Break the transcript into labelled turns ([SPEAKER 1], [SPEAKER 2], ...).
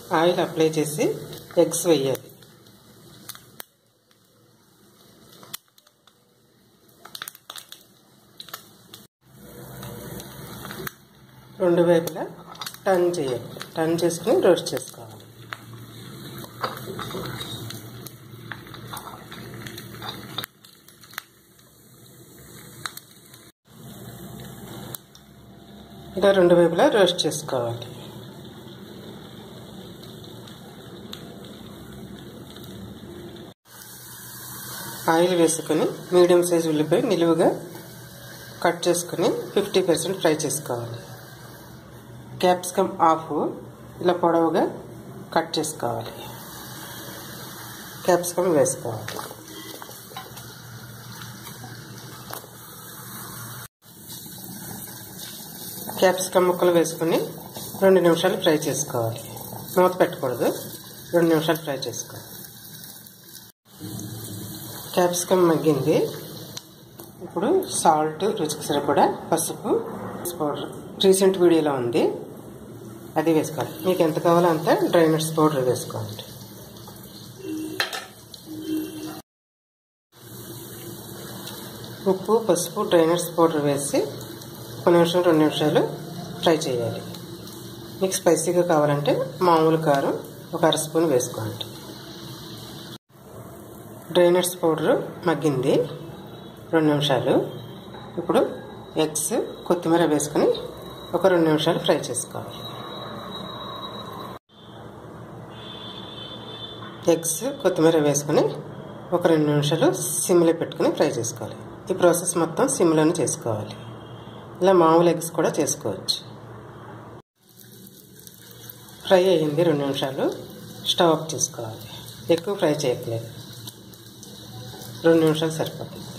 [SPEAKER 1] oil apply చేసి eggs వేయాలి రెండు వైపులా టర్న్ చేయాలి టర్న్ చేసుకుని రోస్ట్ చేసుకోవాలి ఇలా రెండు వైపులా రోస్ట్ చేసుకోవాలి ఆయిల్ వేసుకొని మీడియం సైజ్ ఉల్లిపాయ నిలువుగా కట్ చేసుకుని ఫిఫ్టీ పర్సెంట్ ఫ్రై చేసుకోవాలి క్యాప్సికమ్ ఆఫ్ ఇలా పొడవుగా కట్ చేసుకోవాలి క్యాప్సికమ్ వేసుకోవాలి క్యాప్సికమ్ ముక్కలు వేసుకుని రెండు నిమిషాలు ఫ్రై చేసుకోవాలి మూత పెట్టకూడదు రెండు నిమిషాలు ఫ్రై చేసుకోవాలి క్యాప్సికమ్ మగ్గింది ఇప్పుడు సాల్ట్ రుచికి సరిపడా పసుపు పౌడర్ రీసెంట్ వీడియోలో ఉంది అది వేసుకోవాలి మీకు ఎంత కావాలో అంత డ్రై నట్స్ పౌడర్ వేసుకోవాలి ఉప్పు పసుపు డ్రై నట్స్ పౌడర్ వేసి ఒక నిమిషం రెండు నిమిషాలు ఫ్రై చేయాలి మీకు స్పైసీగా కావాలంటే మామూలు కారం ఒక అర స్పూన్ వేసుకోండి డ్రై నట్స్ పౌడర్ మగ్గింది రెండు నిమిషాలు ఇప్పుడు ఎగ్స్ కొత్తిమీర వేసుకొని ఒక రెండు నిమిషాలు ఫ్రై చేసుకోవాలి ఎగ్స్ కొత్తిమీర వేసుకొని ఒక రెండు నిమిషాలు సిమ్లో పెట్టుకుని ఫ్రై చేసుకోవాలి ఈ ప్రాసెస్ మొత్తం సిమ్లోనే చేసుకోవాలి ఇలా మామూలు ఎగ్స్ కూడా చేసుకోవచ్చు ఫ్రై అయ్యింది రెండు నిమిషాలు స్టవ్ ఆఫ్ చేసుకోవాలి ఎక్కువ ఫ్రై చేయట్లేదు రెండు నిమిషాలు సరిపోతుంది